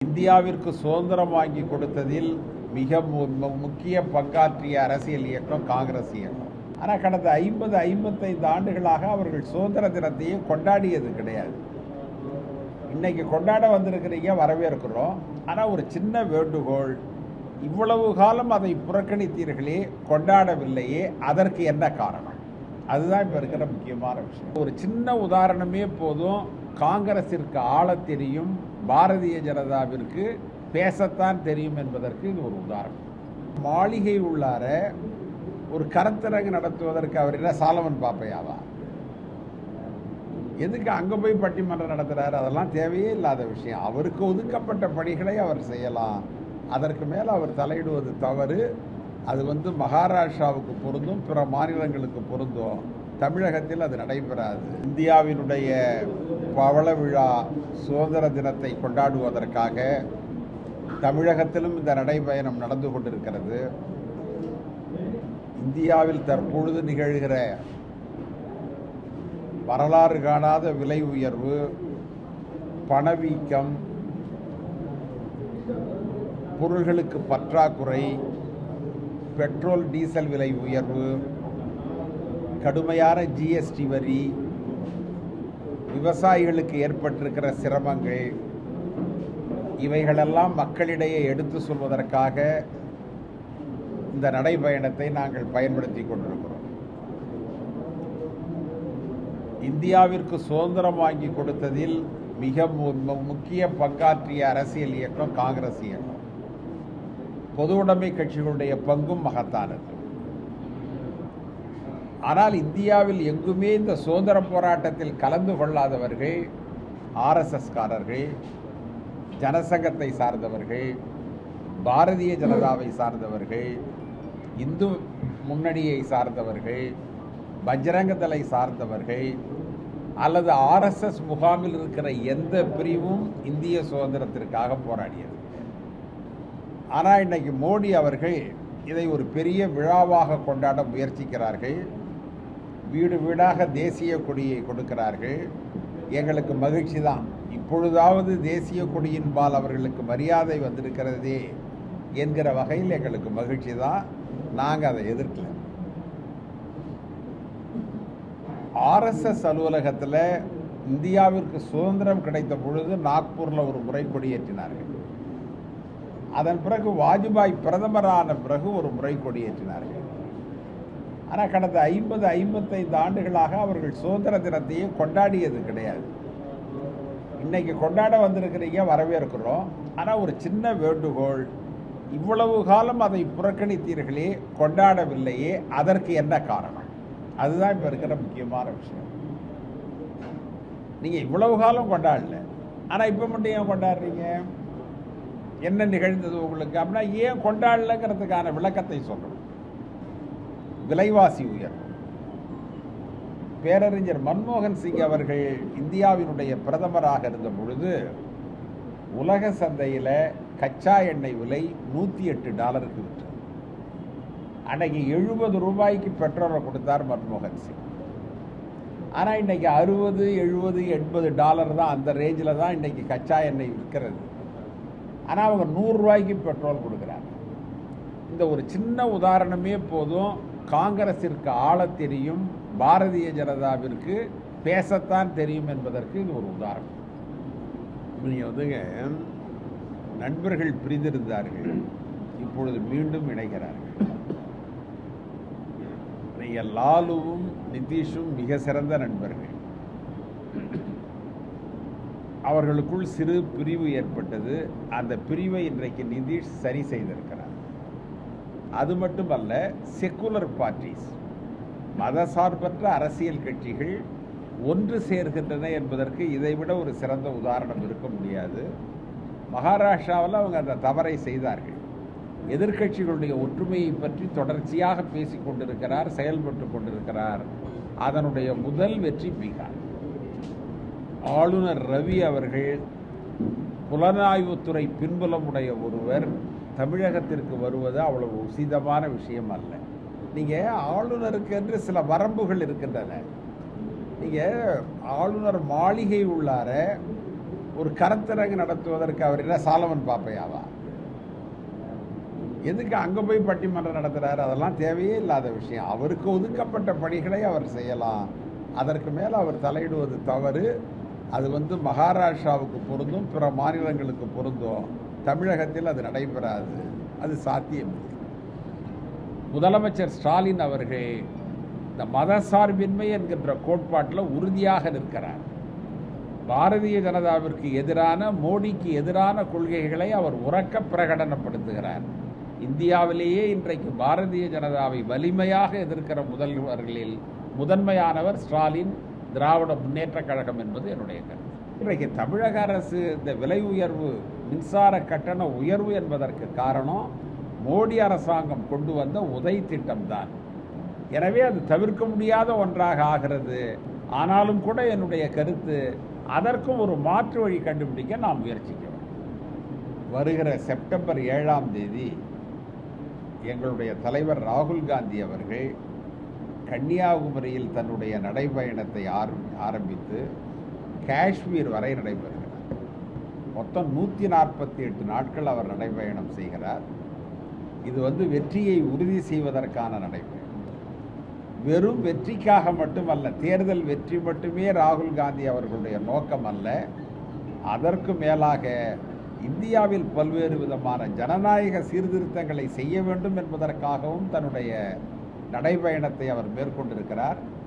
இந்தியாவிற்கு சுதந்திரம் வாங்கி கொடுத்ததில் மிக மு- மு- முக்கிய பங்காற்றிய அரசியல் இயக்கம் காங்கிரஸ் இயக்கம் ஆனால் கடந்த ஐம்பது ஐம்பத்தைந்து ஆண்டுகளாக அவர்கள் சுதந்திர தினத்தையே கொண்டாடியது கிடையாது இன்னைக்கு கொண்டாட வந்திருக்கிறீங்க வரவேற்கிறோம் ஆனால் ஒரு சின்ன வேண்டுகோள் இவ்வளவு காலம் அதை புறக்கணித்தீர்களே கொண்டாடவில்லையே அதற்கு என்ன காரணம் அதுதான் இப்போ இருக்கிற முக்கியமான விஷயம் ஒரு சின்ன உதாரணமே போதும் காங்கிரசிற்கு ஆளத் தெரியும் பாரதிய ஜனதாவிற்கு பேசத்தான் தெரியும் என்பதற்கு இது ஒரு உதாரணம் மாளிகை உள்ளார ஒரு கருத்தரங்கு நடத்துவதற்கு அவர் என்ன சாலமன் பாப்பையாவா எதுக்கு அங்கே போய் பட்டிமன்றம் நடத்துறாரு அதெல்லாம் தேவையே இல்லாத விஷயம் அவருக்கு ஒதுக்கப்பட்ட பணிகளை அவர் செய்யலாம் அதற்கு மேலே அவர் தலையிடுவது தவறு அது வந்து மகாராஷ்டிராவுக்கு பொருந்தும் பிற மாநிலங்களுக்கு பொருந்தும் தமிழகத்தில் அது நடைபெறாது இந்தியாவினுடைய பவள விழா சுதந்திர தினத்தை கொண்டாடுவதற்காக தமிழகத்திலும் இந்த நடைபயணம் நடந்து கொண்டிருக்கிறது இந்தியாவில் தற்பொழுது நிகழ்கிற வரலாறு காணாத விலை உயர்வு பணவீக்கம் பொருள்களுக்கு பற்றாக்குறை பெட்ரோல் டீசல் விலை உயர்வு கடுமையான ஜிஎஸ்டி வரி விவசாயிகளுக்கு ஏற்பட்டிருக்கிற சிரமங்கள் இவைகளெல்லாம் மக்களிடையே எடுத்து சொல்வதற்காக இந்த நடைபயணத்தை நாங்கள் பயன்படுத்தி கொண்டிருக்கிறோம் இந்தியாவிற்கு சுதந்திரம் வாங்கி கொடுத்ததில் மிக மு- மு- முக்கிய பங்காற்றிய அரசியல் இயக்கம் காங்கிரஸ் இயக்கம் பொது உடைமை கட்சிகளுடைய பங்கும் மகத்தானது ஆனால் இந்தியாவில் எங்குமே இந்த சுதந்திர போராட்டத்தில் கலந்து கொள்ளாதவர்கள் ஆர்எஸ்எஸ் காரர்கள் ஜனசங்கத்தை சார்ந்தவர்கள் பாரதிய ஜனதாவை சார்ந்தவர்கள் இந்து முன்னணியை சார்ந்தவர்கள் பஜ்ரங்க தளை சார்ந்தவர்கள் அல்லது ஆர்எஸ்எஸ் முகாமில் இருக்கிற எந்த பிரிவும் இந்திய சுதந்திரத்திற்காக போராடியது ஆனால் இன்னைக்கு மோடி அவர்கள் இதை ஒரு பெரிய விழாவாக கொண்டாட முயற்சிக்கிறார்கள் வீடு வீடாக தேசிய கொடியை கொடுக்கிறார்கள் எங்களுக்கு மகிழ்ச்சி தான் இப்பொழுதாவது தேசிய கொடியின்பால் அவர்களுக்கு மரியாதை வந்திருக்கிறதே என்கிற வகையில் எங்களுக்கு மகிழ்ச்சி தான் நாங்கள் அதை எதிர்க்கல ஆர்எஸ்எஸ் அலுவலகத்தில் இந்தியாவிற்கு சுதந்திரம் கிடைத்த பொழுது நாக்பூரில் ஒரு முறை கொடியேற்றினார்கள் அதன் பிறகு வாஜ்பாய் பிரதமரான பிறகு ஒரு முறை கொடியேற்றினார்கள் ஆனால் கடந்த ஐம்பது ஐம்பத்தைந்து ஆண்டுகளாக அவர்கள் சுதந்திர தினத்தையே கொண்டாடியது கிடையாது இன்னைக்கு கொண்டாட வந்திருக்கிறீங்க வரவேற்கிறோம் ஆனால் ஒரு சின்ன வேண்டுகோள் இவ்வளவு காலம் அதை புறக்கணித்தீர்களே கொண்டாடவில்லையே அதற்கு என்ன காரணம் அதுதான் இப்போ இருக்கிற முக்கியமான விஷயம் நீங்கள் இவ்வளவு காலம் கொண்டாடல ஆனால் இப்போ மட்டும் ஏன் கொண்டாடுறீங்க என்ன நிகழ்ந்தது உங்களுக்கு அப்படின்னா ஏன் கொண்டாடலங்கிறதுக்கான விளக்கத்தை சொல்லணும் விலைவாசி உயர்வு பேரறிஞர் மன்மோகன் சிங் அவர்கள் இந்தியாவினுடைய பிரதமராக இருந்த பொழுது உலக சந்தையில் கச்சா எண்ணெய் விலை நூற்றி எட்டு டாலருக்கு விற்றது அன்னைக்கு எழுபது ரூபாய்க்கு பெட்ரோலை கொடுத்தார் மன்மோகன் சிங் ஆனால் இன்னைக்கு அறுபது எழுபது எண்பது டாலர் தான் அந்த ரேஞ்சில் தான் இன்னைக்கு கச்சா எண்ணெய் விற்கிறது ஆனால் அவங்க நூறுரூவாய்க்கு பெட்ரோல் கொடுக்குறாங்க இந்த ஒரு சின்ன உதாரணமே போதும் காங்கிரசிற்கு ஆளத் தெரியும் பாரதிய ஜனதாவிற்கு பேசத்தான் தெரியும் என்பதற்கு இது ஒரு உதாரணம் நீங்கள் வந்துங்க நண்பர்கள் பிரிந்திருந்தார்கள் இப்பொழுது மீண்டும் இணைகிறார்கள் நீங்கள் லாலுவும் நிதிஷும் மிக சிறந்த நண்பர்கள் அவர்களுக்குள் சிறு பிரிவு ஏற்பட்டது அந்த பிரிவை இன்றைக்கு நிதிஷ் சரி செய்திருக்கிறார் அது மட்டுமல்ல செக்குலர் பார்ட்டிஸ் மதசார்பற்ற அரசியல் கட்சிகள் ஒன்று சேர்கின்றன என்பதற்கு இதைவிட ஒரு சிறந்த உதாரணம் இருக்க முடியாது மகாராஷ்டிராவில் அவங்க அந்த தவறை செய்தார்கள் எதிர்க்கட்சிகளுடைய ஒற்றுமையை பற்றி தொடர்ச்சியாக பேசிக் கொண்டிருக்கிறார் செயல்பட்டு கொண்டிருக்கிறார் அதனுடைய முதல் வெற்றி பீகார் ஆளுநர் ரவி அவர்கள் புலனாய்வுத்துறை பின்புலமுடைய ஒருவர் தமிழகத்திற்கு வருவது அவ்வளவு உசிதமான விஷயம் அல்ல நீங்கள் ஆளுநருக்கு என்று சில வரம்புகள் இருக்கின்றன நீங்கள் ஆளுநர் மாளிகை உள்ளார ஒரு கருத்தரங்கு நடத்துவதற்கு அவர் என்ன சாலமன் பாப்பையாவா எதுக்கு அங்கே போய் பட்டிமன்றம் நடத்துகிறாரு அதெல்லாம் தேவையே இல்லாத விஷயம் அவருக்கு ஒதுக்கப்பட்ட பணிகளை அவர் செய்யலாம் அதற்கு மேலே அவர் தலையிடுவது தவறு அது வந்து மகாராஷ்டிராவுக்கு பொருந்தும் பிற மாநிலங்களுக்கு பொருந்தும் தமிழகத்தில் அது நடைபெறாது அது சாத்தியம் முதலமைச்சர் ஸ்டாலின் அவர்கள் இந்த மதசார்பின்மை என்கின்ற கோட்பாட்டில் உறுதியாக நிற்கிறார் பாரதிய ஜனதாவிற்கு எதிரான மோடிக்கு எதிரான கொள்கைகளை அவர் உறக்க பிரகடனப்படுத்துகிறார் இந்தியாவிலேயே இன்றைக்கு பாரதிய ஜனதாவை வலிமையாக எதிர்க்கிற முதல்வர்களில் முதன்மையானவர் ஸ்டாலின் திராவிட முன்னேற்ற கழகம் என்பது என்னுடைய கருத்து இன்றைக்கு தமிழக அரசு இந்த விலை உயர்வு மின்சார கட்டண உயர்வு என்பதற்கு காரணம் மோடி அரசாங்கம் கொண்டு வந்த உதவி திட்டம்தான் எனவே அது தவிர்க்க முடியாத ஒன்றாக ஆகிறது ஆனாலும் கூட என்னுடைய கருத்து அதற்கும் ஒரு மாற்று வழி கண்டுபிடிக்க நாம் முயற்சிக்க வேண்டும் வருகிற செப்டம்பர் ஏழாம் தேதி எங்களுடைய தலைவர் ராகுல் காந்தி அவர்கள் கன்னியாகுமரியில் தன்னுடைய நடைபயணத்தை ஆரம்பித்து காஷ்மீர் வரை நடைபெறுகிறார் மொத்தம் நூற்றி நாற்பத்தி எட்டு நாட்கள் அவர் நடைபயணம் செய்கிறார் இது வந்து வெற்றியை உறுதி செய்வதற்கான நடைபயணம் வெறும் வெற்றிக்காக மட்டுமல்ல தேர்தல் வெற்றி மட்டுமே ராகுல் காந்தி அவர்களுடைய நோக்கம் அல்ல அதற்கு மேலாக இந்தியாவில் பல்வேறு விதமான ஜனநாயக சீர்திருத்தங்களை செய்ய வேண்டும் என்பதற்காகவும் தன்னுடைய நடைபயணத்தை அவர் மேற்கொண்டிருக்கிறார்